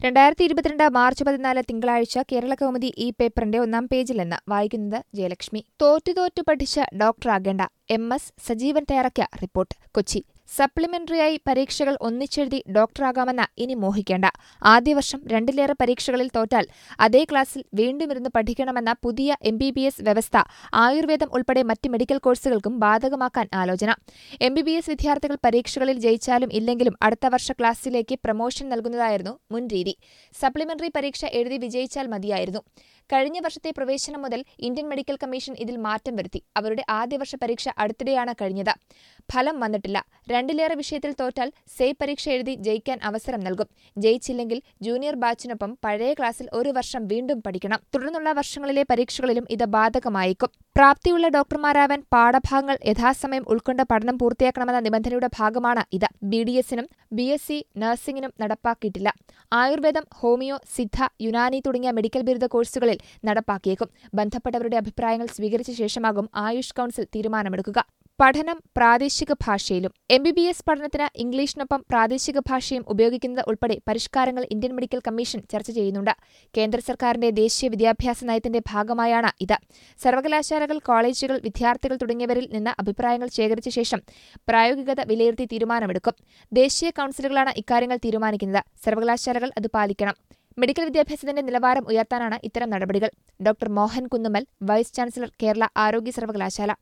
രണ്ടായിരത്തി ഇരുപത്തിരണ്ട് മാർച്ച് പതിനാല് തിങ്കളാഴ്ച കേരള കൗമുദി ഈ പേപ്പറിന്റെ ഒന്നാം പേജിൽ നിന്ന് വായിക്കുന്നത് ജയലക്ഷ്മി തോറ്റു തോറ്റു പഠിച്ച് ഡോക്ടറാകേണ്ട എം എസ് സജീവൻ തയ്യാറാക്കിയ റിപ്പോർട്ട് കൊച്ചി സപ്ലിമെന്ററിയായി പരീക്ഷകൾ ഒന്നിച്ചെഴുതി ഡോക്ടറാകാമെന്ന ഇനി മോഹിക്കേണ്ട ആദ്യ വർഷം രണ്ടിലേറെ പരീക്ഷകളിൽ തോറ്റാൽ അതേ ക്ലാസ്സിൽ വീണ്ടും ഇരുന്ന് പഠിക്കണമെന്ന പുതിയ എം ബി ബി എസ് വ്യവസ്ഥ ആയുർവേദം ഉൾപ്പെടെ മറ്റ് മെഡിക്കൽ കോഴ്സുകൾക്കും ബാധകമാക്കാൻ ആലോചന എം ബി ബി എസ് വിദ്യാർത്ഥികൾ പരീക്ഷകളിൽ ജയിച്ചാലും ഇല്ലെങ്കിലും അടുത്ത വർഷ ക്ലാസ്സിലേക്ക് പ്രമോഷൻ നൽകുന്നതായിരുന്നു മുൻ രീതി സപ്ലിമെന്ററി പരീക്ഷ എഴുതി വിജയിച്ചാൽ മതിയായിരുന്നു കഴിഞ്ഞ വർഷത്തെ പ്രവേശനം മുതൽ ഇന്ത്യൻ മെഡിക്കൽ കമ്മീഷൻ ഇതിൽ മാറ്റം വരുത്തി അവരുടെ ആദ്യ വർഷ പരീക്ഷ അടുത്തിടെയാണ് കഴിഞ്ഞത് ഫലം വന്നിട്ടില്ല രണ്ടിലേറെ വിഷയത്തിൽ തോറ്റാൽ സേ പരീക്ഷ എഴുതി ജയിക്കാൻ അവസരം നൽകും ജയിച്ചില്ലെങ്കിൽ ജൂനിയർ ബാച്ചിനൊപ്പം പഴയ ക്ലാസ്സിൽ ഒരു വർഷം വീണ്ടും പഠിക്കണം തുടർന്നുള്ള വർഷങ്ങളിലെ പരീക്ഷകളിലും ഇത് ബാധകമായേക്കും പ്രാപ്തിയുള്ള ഡോക്ടർമാരാവാൻ പാഠഭാഗങ്ങൾ യഥാസമയം ഉൾക്കൊണ്ട് പഠനം പൂർത്തിയാക്കണമെന്ന നിബന്ധനയുടെ ഭാഗമാണ് ഇത് ബി ഡി എസിനും ബി എസ് സി നഴ്സിംഗിനും നടപ്പാക്കിയിട്ടില്ല ആയുർവേദം ഹോമിയോ സിദ്ധ യുനാനി തുടങ്ങിയ മെഡിക്കൽ ബിരുദ കോഴ്സുകളിൽ നടപ്പാക്കിയേക്കും ബന്ധപ്പെട്ടവരുടെ അഭിപ്രായങ്ങൾ സ്വീകരിച്ച ശേഷമാകും ആയുഷ് കൌൺസിൽ തീരുമാനമെടുക്കുക പഠനം പ്രാദേശിക ഭാഷയിലും എം ബി ബി എസ് പഠനത്തിന് ഇംഗ്ലീഷിനൊപ്പം പ്രാദേശിക ഭാഷയും ഉപയോഗിക്കുന്നത് ഉൾപ്പെടെ പരിഷ്കാരങ്ങൾ ഇന്ത്യൻ മെഡിക്കൽ കമ്മീഷൻ ചർച്ച ചെയ്യുന്നുണ്ട് കേന്ദ്ര സർക്കാരിന്റെ ദേശീയ വിദ്യാഭ്യാസ നയത്തിന്റെ ഭാഗമായാണ് ഇത് സർവകലാശാലകൾ കോളേജുകൾ വിദ്യാർത്ഥികൾ തുടങ്ങിയവരിൽ നിന്ന് അഭിപ്രായങ്ങൾ ശേഖരിച്ച ശേഷം പ്രായോഗികത വിലയിരുത്തി തീരുമാനമെടുക്കും ദേശീയ കൌൺസിലുകളാണ് ഇക്കാര്യങ്ങൾ തീരുമാനിക്കുന്നത് സർവകലാശാലകൾ അത് പാലിക്കണം മെഡിക്കൽ വിദ്യാഭ്യാസത്തിന്റെ നിലവാരം ഉയർത്താനാണ് ഇത്തരം നടപടികൾ doctor Mohan Kunnummal vice chancellor Kerala ആരോഗ്യ സർവകലാശാല